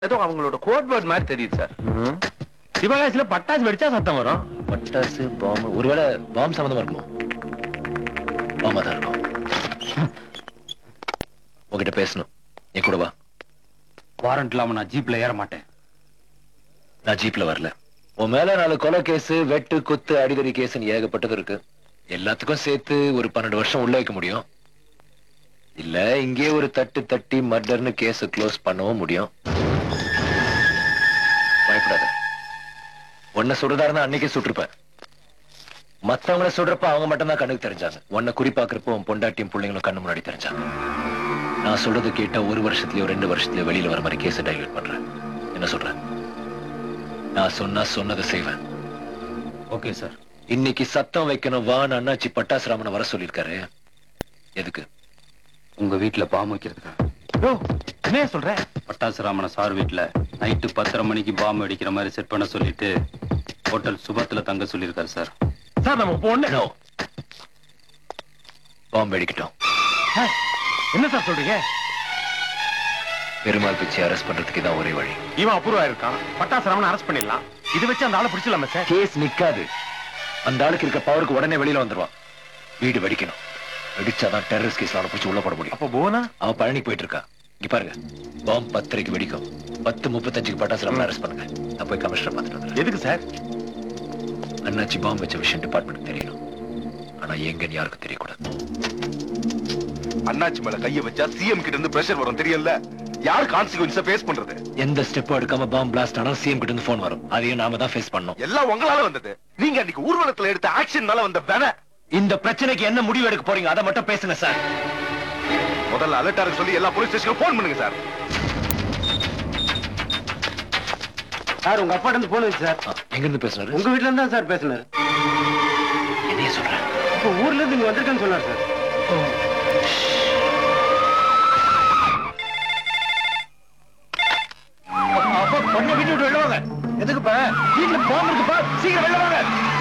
ஏதோ அவங்களோட code word மாதிரி தெரியுது சார் சிவகாசியில பட்டாசு வெடிச்சா சத்தம் வரும் பட்டாசு பாம்பு ஒருவேளை பாம்பு சம்மந்தமா இருக்குமோ பாம்பா தான் இருக்கும் உங்ககிட்ட பேசணும் என் கூட வா வாரண்ட் இல்லாம நான் ஜீப்ல ஏற மாட்டேன் நான் ஜீப்ல வரல உன் மேல நாலு கொலை கேஸ் வெட்டு குத்து அடிதடி கேஸ்னு ஏகப்பட்டது இருக்கு எல்லாத்துக்கும் சேர்த்து ஒரு பன்னெண்டு வருஷம் உள்ள வைக்க முடியும் இல்ல இங்கே ஒரு தட்டு தட்டி மர்டர்னு கேஸ் க்ளோஸ் பண்ணவும் முடியும் பயப்படாத உன்னை சுடுறதா இருந்தா அன்னைக்கே சுட்டிருப்பேன் மத்தவங்கள சுடுறப்ப அவங்க மட்டும் தான் கண்ணுக்கு தெரிஞ்சாங்க உன்னை குறிப்பாக்குறப்போ உன் பொண்டாட்டியும் பிள்ளைங்களும் கண்ணு முன்னாடி தெரிஞ்சாங்க நான் சொல்றது கேட்டா ஒரு வருஷத்துலயோ ரெண்டு வருஷத்துலயோ வெளியில வர மாதிரி கேஸ் டைவர்ட் பண்றேன் என்ன சொல்றேன் நான் சொன்னா சொன்னதை செய்வேன் ஓகே சார் இன்னைக்கு சத்தம் வைக்கணும் வான்னு அண்ணாச்சி பட்டாசுராமனை வர சொல்லிருக்காரு எதுக்கு உங்க வீட்டுல பாம்பு வைக்கிறதுக்கு யோ, என்ன சொல்ற பட்டாசு ராமன சார் வீட்டுல நைட்டு பத்தரை மணிக்கு பாம்பு வெடிக்கிற மாதிரி செட் பண்ண சொல்லிட்டு ஹோட்டல் சுபத்துல தங்க சொல்லியிருக்காரு சார் சார் நம்ம பொண்ணு No. பாம்பு வெடிக்கட்டும் சார், என்ன சார் சொல்றீங்க பெருமாள் பிச்சை அரெஸ்ட் பண்றதுக்கு இதான் ஒரே வழி இவன் அப்ரூவ் ஆயிருக்கான் பட்டாசு ராமன் அரெஸ்ட் பண்ணிடலாம் இது வச்சு அந்த ஆளை பிடிச்சலாமே சார் கேஸ் நிக்காது அந்த ஆளுக்கு இருக்க பவருக்கு உடனே வெளியில வந்துருவான் வீடு வெடிக்கணும் வெடிச்சாதான் டெரரிஸ்ட் கேஸ்ல அவனை பிடிச்சி உள்ள போட முடியும் அப்ப போனா அவன் பழனி போயிட்டு இருக்கான் இங்க பாருங்க பாம்பு பத்தரைக்கு வெடிக்கும் பத்து முப்பத்தஞ்சுக்கு பட்டாசு ராமன் அரெஸ்ட் பண்ணுங்க நான் போய் கமிஷனர் பார்த்துட்டு வந்துடுறேன் எதுக்கு சார் அண்ணாச்சி பாம்பு வச்ச விஷயம் டிபார்ட்மெண்ட் தெரியணும் ஆனா எங்கன்னு யாருக்கும் தெரியக்கூடாது அண்ணாச்சி மேல கைய வச்சா சிஎம் கிட்ட இருந்து பிரஷர் வரும் தெரியல யார் கான்சிக்வன்ஸ ஃபேஸ் பண்றது எந்த ஸ்டெப் எடுக்காம பாம்பு பிளாஸ்ட் ஆனாலும் சிஎம் கிட்ட இருந்து போன் வரும் அதையும் நாம தான் ஃபேஸ் பண்ணோம் எல்லாம் உங்களால வந்தது நீங்க அன்னைக்கு ஊர்வலத்துல எடுத்த ஆக்ஷன்னால வந்த பென இந்த பிரச்சனைக்கு என்ன முடிவு எடுக்க போறீங்க அதை மட்டும் பேசுங்க சார் முதல்ல அலர்ட்டாருக்கு சொல்லி எல்லா போலீஸ் ஸ்டேஷனுக்கும் போன் பண்ணுங்க சார் சார் உங்க அப்பா இருந்து போனது சார் எங்க இருந்து பேசுனாரு உங்க வீட்டுல இருந்தா சார் பேசினாரு என்னைய சொல்றேன் இப்போ ஊர்ல இருந்து இங்க வந்திருக்கேன்னு சொன்னார் சார் பொண்ணை வீட்டு விட்டு வெளில வாங்க எதுக்குப்பா வீட்டுல பாம்பு இருக்குப்பா சீக்கிரம் வெளில வாங்க